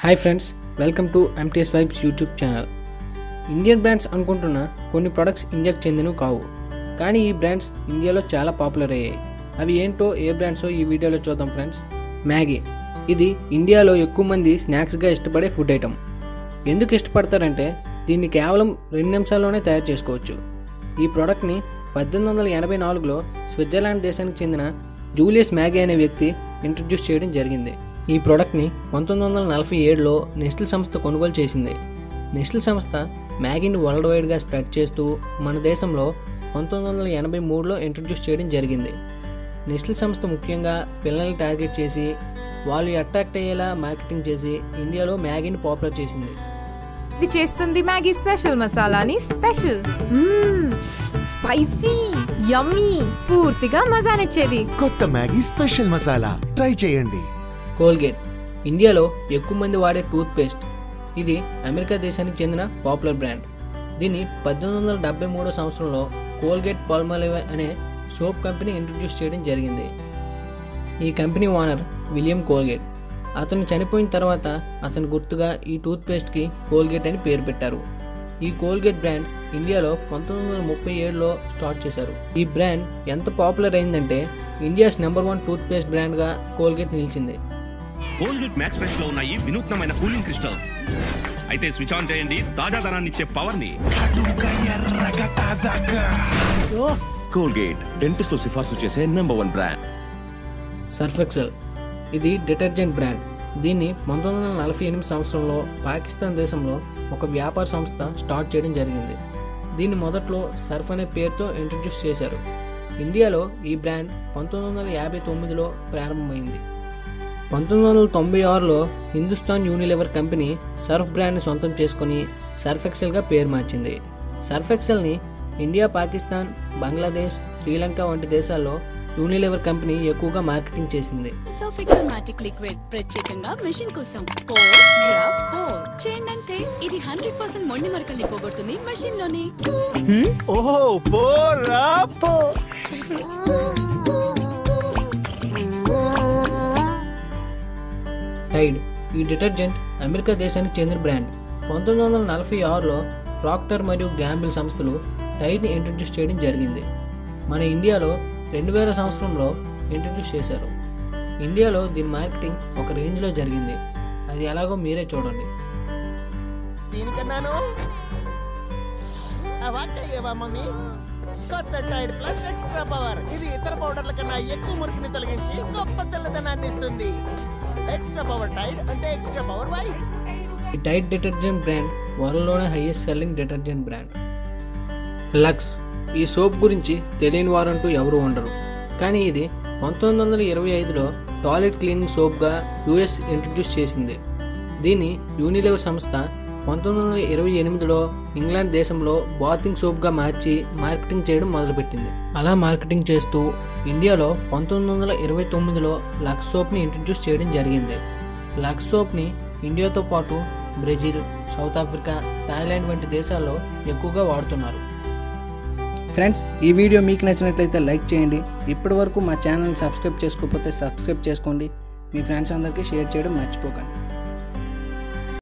hi friends welcome to MTS vibes YouTube channel Indian brands అనుకుంటున్న కొన్ని products ఇండియాకు చెందినవి కావు కానీ ఈ బ్రాండ్స్ ఇండియాలో చాలా పాపులర్ అయ్యాయి అవి ఏంటో ఏ బ్రాండ్సో ఈ వీడియోలో చూద్దాం ఫ్రెండ్స్ మ్యాగీ ఇది ఇండియాలో ఎక్కువ మంది స్నాక్స్గా ఇష్టపడే ఫుడ్ ఐటమ్ ఎందుకు ఇష్టపడతారంటే దీన్ని కేవలం రెండు నిమిషాల్లోనే తయారు చేసుకోవచ్చు ఈ ప్రోడక్ట్ని పద్దెనిమిది వందల ఎనభై నాలుగులో స్విట్జర్లాండ్ దేశానికి చెందిన జూలియస్ మ్యాగీ అనే వ్యక్తి ఇంట్రడ్యూస్ చేయడం జరిగింది ఈ ప్రోడక్ట్ని పంతొమ్మిది వందల నలభై ఏడులో నెస్టిల్ సంస్థ కొనుగోలు చేసింది నెస్టిల్ సంస్థ మ్యాగీని వరల్డ్ వైడ్గా స్ప్రెడ్ చేస్తూ మన దేశంలో పంతొమ్మిది వందల ఎనభై మూడులో ఇంట్రడ్యూస్ చేయడం జరిగింది నెస్టిల్ సంస్థ ముఖ్యంగా పిల్లల్ని టార్గెట్ చేసి వాళ్ళు అట్రాక్ట్ అయ్యేలా మార్కెటింగ్ చేసి ఇండియాలో మ్యాగీని పాపులర్ చేసింది ఇది చేస్తుంది మ్యాగీ స్పెషల్ మసాలాని స్పెషల్ మ్మ్, స్పైసీ యమ్మీ పూర్తిగా మజానిచ్చేది కొత్త మ్యాగీ స్పెషల్ మసాలా ట్రై చేయండి కోల్గేట్ ఇండియాలో ఎక్కువ మంది వాడే టూత్ పేస్ట్ ఇది అమెరికా దేశానికి చెందిన పాపులర్ బ్రాండ్ దీన్ని పద్దెనిమిది వందల డెబ్బై మూడో సంవత్సరంలో కోల్గేట్ పాల్మలివ్ అనే సోప్ కంపెనీ ఇంట్రడ్యూస్ చేయడం జరిగింది ఈ కంపెనీ ఓనర్ విలియం కోల్గేట్ అతను చనిపోయిన తర్వాత అతని గుర్తుగా ఈ టూత్ పేస్ట్కి కోల్గేట్ అని పేరు పెట్టారు ఈ కోల్గేట్ బ్రాండ్ ఇండియాలో పంతొమ్మిది వందల ముప్పై ఏడులో స్టార్ట్ చేశారు ఈ బ్రాండ్ ఎంత పాపులర్ అయిందంటే India's number one toothpaste బ్రాండ్గా కోల్గేట్ నిలిచింది కోల్గేట్ మ్యాక్స్ ఫ్రెష్ లో ఉన్నాయి వినూత్నమైన కూలింగ్ క్రిస్టల్స్ అయితే స్విచ్ ఆన్ చేయండి తాజాదనాన్ని ఇచ్చే పవర్ ని కోల్గేట్ డెంటిస్ట్ లో సిఫార్సు చేసే number one brand surf excel ఇది డిటర్జెంట్ బ్రాండ్ దీన్ని పంతొమ్మిది వందల నలభై ఎనిమిది సంవత్సరంలో పాకిస్తాన్ దేశంలో ఒక వ్యాపార సంస్థ స్టార్ట్ చేయడం జరిగింది దీన్ని మొదట్లో సర్ఫ్ అనే పేరుతో ఇంట్రడ్యూస్ చేశారు ఇండియాలో ఈ బ్రాండ్ పంతొమ్మిది వందల యాభై తొమ్మిదిలో ప్రారంభమైంది పంతొమ్మిది వందల తొంభై ఆరులో హిందుస్థాన్ యూనిలివర్ కంపెనీ సర్ఫ్ బ్రాండ్ని సొంతం చేసుకొని సర్ఫ్ ఎక్సెల్గా పేరు మార్చింది సర్ఫ్ ఎక్సెల్ని ఇండియా పాకిస్తాన్ బంగ్లాదేశ్ శ్రీలంక వంటి దేశాల్లో యూనిలివర్ కంపెనీ ఎక్కువగా మార్కెటింగ్ చేసింది సోఫిక్సల్ మ్యాటిక్ లిక్విడ్ ప్రత్యేకంగా మెషిన్ కోసం పోర్ డ్రాప్ పోర్ చేయండి అంతే ఇది హండ్రెడ్ పర్సెంట్ మొండి మరకల్ని పోగొడుతుంది మెషిన్ లోనే ఓహో పోరా టైడ్ ఈ డిటర్జెంట్ అమెరికా దేశానికి చెందిన బ్రాండ్ పంతొమ్మిది వందల నలభై ఆరులో ప్రాక్టర్ మరియు గ్యాంబిల్ సంస్థలు టైడ్ని ఇంట్రడ్యూస్ చేయడం జరిగింది మన ఇండియాలో రెండు వేల సంవత్సరంలో ఇంట్రడ్యూస్ చేశారు ఇండియాలో దీని మార్కెటింగ్ ఒక రేంజ్లో జరిగింది అది ఎలాగో మీరే చూడండి దీనికన్నాను వాటయ్యేవా మమ్మీ కొత్త టైడ్ ప్లస్ ఎక్స్ట్రా పవర్ ఇది ఇతర పౌడర్ల కన్నా ఎక్కువ మురికిని తొలగించి గొప్ప తెల్లదనాన్ని ఇస్తుంది ఎక్స్ట్రా పవర్ టైడ్ అంటే ఎక్స్ట్రా పవర్ వైట్ ఈ టైడ్ డిటర్జెంట్ బ్రాండ్ వరల్డ్లోనే highest selling detergent brand Lux ఈ సోప్ గురించి తెలియని వారంటూ ఎవరు ఉండరు కానీ ఇది పంతొమ్మిది వందల ఇరవై ఐదులో టాయిలెట్ క్లీనింగ్ సోప్గా యుఎస్ ఇంట్రడ్యూస్ చేసింది దీన్ని యూనిలివర్ సంస్థ పంతొమ్మిది వందల ఇరవై ఎనిమిదిలో ఇంగ్లాండ్ దేశంలో బాతింగ్ సోప్గా మార్చి మార్కెటింగ్ చేయడం మొదలుపెట్టింది అలా మార్కెటింగ్ చేస్తూ ఇండియాలో పంతొమ్మిది వందల ఇరవై తొమ్మిదిలో లక్స్ సోప్ని ఇంట్రడ్యూస్ చేయడం జరిగింది లక్స్ సోప్ని ఇండియాతో పాటు బ్రెజిల్ సౌత్ ఆఫ్రికా థాయిలాండ్ వంటి దేశాల్లో ఎక్కువగా వాడుతున్నారు ఫ్రెండ్స్ ఈ వీడియో మీకు నచ్చినట్లయితే లైక్ చేయండి ఇప్పటి వరకు మా ఛానల్ని సబ్స్క్రైబ్ చేసుకోకపోతే సబ్స్క్రైబ్ చేసుకోండి మీ ఫ్రెండ్స్ అందరికీ షేర్ చేయడం మర్చిపోకండి